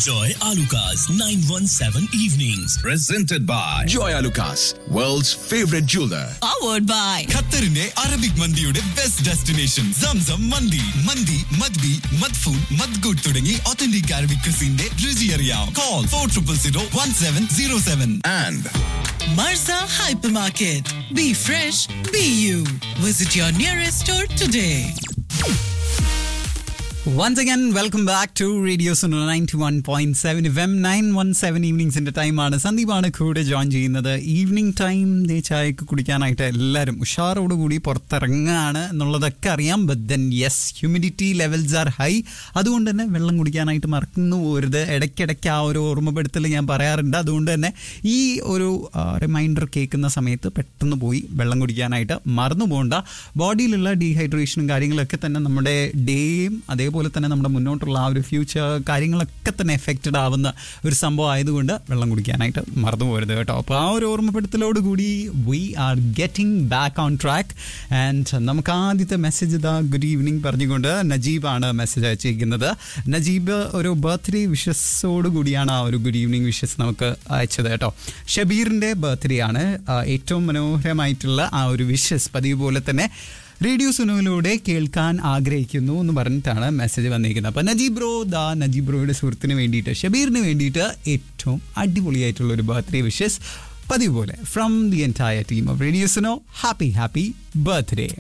Enjoy Alucard's 917 evenings. Presented by Joy Lucas, world's favorite jeweler. powered by ഖത്തറിന്റെ Arabic മന്തിയുടെ best destination Zamzam മന്തി മന്തി മദ്ബി മദ്ഫൂൺ മദ്ഗുഡ് തുടങ്ങി ഒത്തന്റിക് അറബിക് ക്രിസിന്റെ രുചി അറിയാം call for triple zero one seven zero seven And Marza Hypermarket. Be fresh, be you. Visit your nearest store today. Once again, welcome back to Radio Suno 91.7 FM 917 ഈവനിങ്സിന്റെ ടൈമാണ് സന്ദീപാണ് കൂടെ ജോയിൻ ചെയ്യുന്നത് evening time they ചായക്ക് കുടിക്കാനായിട്ട് എല്ലാവരും ഉഷാറോടുകൂടി പുറത്തിറങ്ങുകയാണ് എന്നുള്ളതൊക്കെ അറിയാം but then yes humidity levels are high അതുകൊണ്ട് തന്നെ വെള്ളം കുടിക്കാനായിട്ട് മറക്കുന്നു പോരുത് ഇടയ്ക്കിടയ്ക്ക് ആ ഒരു ഓർമ്മപ്പെടുത്തൽ ഞാൻ പറയാറുണ്ട് അതുകൊണ്ട് തന്നെ ഈ ഒരു റിമൈൻഡർ കേൾക്കുന്ന സമയത്ത് പെട്ടെന്ന് പോയി വെള്ളം കുടിക്കാനായിട്ട് മറന്നു പോകണ്ട ബോഡിയിലുള്ള ഡീഹൈഡ്രേഷനും കാര്യങ്ങളൊക്കെ തന്നെ നമ്മുടെ ഡേയും അതേപോലെ തന്നെ നമ്മുടെ മുന്നോട്ടുള്ള ആ ഒരു ഫ്യൂച്ചർ കാര്യങ്ങളൊക്കെ തന്നെ എഫക്റ്റഡ് ആവുന്ന ഒരു സംഭവം ആയതുകൊണ്ട് വെള്ളം കുടിക്കാനായിട്ട് മറന്നു പോരുത് കേട്ടോ അപ്പോൾ ആ ഒരു ഓർമ്മപ്പെടുത്തലോട് കൂടി we are getting back on track and നമുക്ക് ആദ്യത്തെ മെസ്സേജ് ഇതാ ഗുഡ് ഈവനിങ് പറഞ്ഞുകൊണ്ട് നജീബാണ് മെസ്സേജ് അയച്ചിരിക്കുന്നത് നജീബ് ഒരു ബർത്ത്ഡേ വിഷസോട് കൂടിയാണ് ആ ഒരു ഗുഡ് ഈവനിങ് വിഷസ് നമുക്ക് അയച്ചത് കേട്ടോ ഷബീറിൻ്റെ ബർത്ത്ഡേ ആണ് ആ, ഏറ്റവും മനോഹരമായിട്ടുള്ള ആ ഒരു വിഷസ് പതിവ് പോലെ തന്നെ റേഡിയോ സുനുവിലൂടെ കേൾക്കാൻ ആഗ്രഹിക്കുന്നു എന്ന് പറഞ്ഞിട്ടാണ് മെസ്സേജ് വന്നിരിക്കുന്നത് അപ്പം നജീബ് ബ്രോ ദാ നജീബ് ബ്രോയുടെ സുഹൃത്തിന് വേണ്ടിയിട്ട് ഷബീറിന് വേണ്ടിയിട്ട് ഏറ്റവും അടിപൊളിയായിട്ടുള്ള ഒരു ബർത്ത്ഡേ വിഷസ് പതിവ് പോലെ from the entire team of radio Suno happy happy birthday